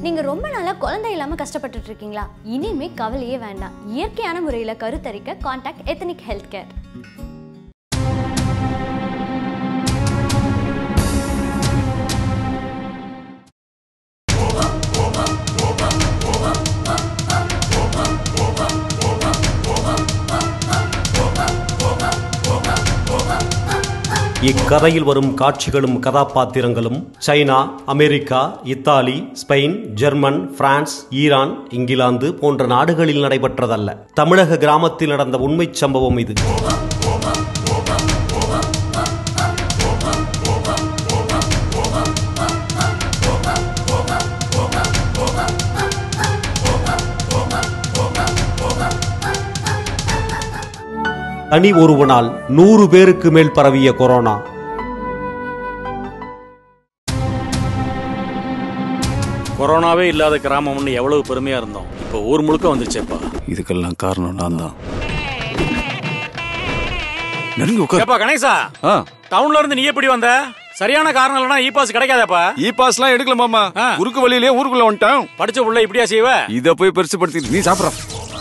நீங்கள் ரொம்ப நாளாக குழந்தை இல்லாமல் கஷ்டப்பட்டுட்டு இருக்கீங்களா இனிமே கவலையே வேண்டாம் இயற்கையான முறையில் கருத்தரிக்க காண்டாக்ட் எத்தனிக் ஹெல்த் கேர் இக்கதையில் வரும் காட்சிகளும் கதாபாத்திரங்களும் China America Italy Spain German France Iran England போன்ற நாடுகளில் நடைபெற்றதல்ல தமிழக கிராமத்தில் நடந்த உண்மைச் சம்பவம் இது தனி ஒருவனால் நூறு பேருக்கு மேல் பரவிய கொரோனா கொரோனாவே இல்லாத கிராமம்னு எவ்வளவு பெருமையா இருந்தோம் இப்போ ஊர் முழுக்க வந்துருச்சேப்பா இதுக்கெல்லாம் காரணம் நான் தான் நெருங்கி உட்கார் ஏப்பா கணேசா ஆ டவுன்ல இருந்து நீ எப்படி வந்த சரியான காரணம் இல்லைன்னா இ பாஸ் கிடைக்காதப்பா இ பாஸ்லாம் எடுக்கல மாமா ஆ. குறுக்கு வழியிலே ஊருக்குள்ள வந்துட்டேன் படிச்ச புள்ள இப்படியா செய்வ இத போய் பெருசுப்படுத்தி நீ சாப்பிட்ற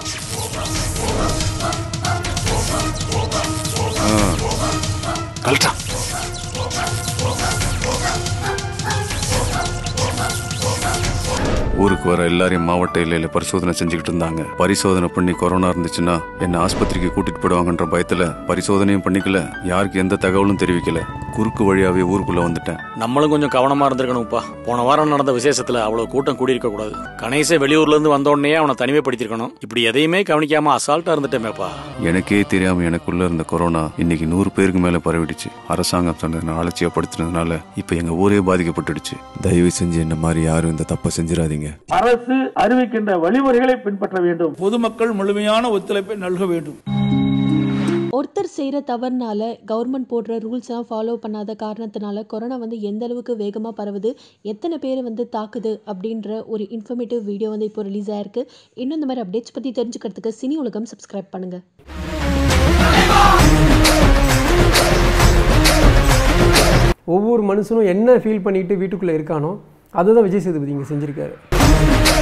கலட்டா ஊருக்கு வர எல்லாரையும் மாவட்ட எல்லையில பரிசோதனை செஞ்சுக்கிட்டு இருந்தாங்க பரிசோதனை பண்ணி கொரோனா இருந்துச்சுன்னா என்ன ஆஸ்பத்திரிக்கு கூட்டிட்டு போடுவாங்கன்ற பயத்துல பரிசோதனையும் பண்ணிக்கல யாருக்கு எந்த தகவலும் தெரிவிக்கல குறுக்கு வழியாவே ஊருக்குள்ள வந்துட்டேன் நம்மளும் கொஞ்சம் கவனமா இருந்திருக்கணும்ப்பா போன வாரம் நடந்த விசேஷத்துல அவ்வளவு கூட்டம் கூடி இருக்க கூடாது கணேச வெளியூர்ல இருந்து வந்த உடனே அவனை தனிமைப்படுத்திருக்கணும் இப்படி எதையுமே கவனிக்காம அசால்ட்டா இருந்துட்டேமேப்பா எனக்கே தெரியாம எனக்குள்ள இருந்த கொரோனா இன்னைக்கு நூறு பேருக்கு மேல பரவிடுச்சு அரசாங்கம் சொன்ன அலட்சியப்படுத்தினதுனால இப்ப எங்க ஊரே பாதிக்கப்பட்டுடுச்சு தயவு செஞ்சு என்ன மாதிரி யாரும் இந்த தப்பை செஞ்சிடாதீங்க அரசு அறிவிக்கின்ற வழிமுறைகளை பின்பற்ற வேண்டும் பொதுமக்கள் முழுமையான ஒத்துழைப்பை நல்க வேண்டும் ஒருத்தர் செய்கிற தவறுனால கவர்மெண்ட் போடுற ரூல்ஸ்லாம் ஃபாலோ பண்ணாத காரணத்தினால கொரோனா வந்து எந்த அளவுக்கு வேகமாக பரவுது எத்தனை பேர் வந்து தாக்குது அப்படின்ற ஒரு இன்ஃபர்மேட்டிவ் வீடியோ வந்து இப்போ ரிலீஸ் ஆயிருக்கு இன்னும் இந்த மாதிரி அப்டேட்ஸ் பற்றி தெரிஞ்சுக்கிறதுக்கு சினி உலகம் சப்ஸ்கிரைப் பண்ணுங்கள் ஒவ்வொரு மனுஷனும் என்ன ஃபீல் பண்ணிட்டு வீட்டுக்குள்ளே இருக்கானோ அதுதான் விஜய் சேதுபதி இங்கே செஞ்சுருக்காரு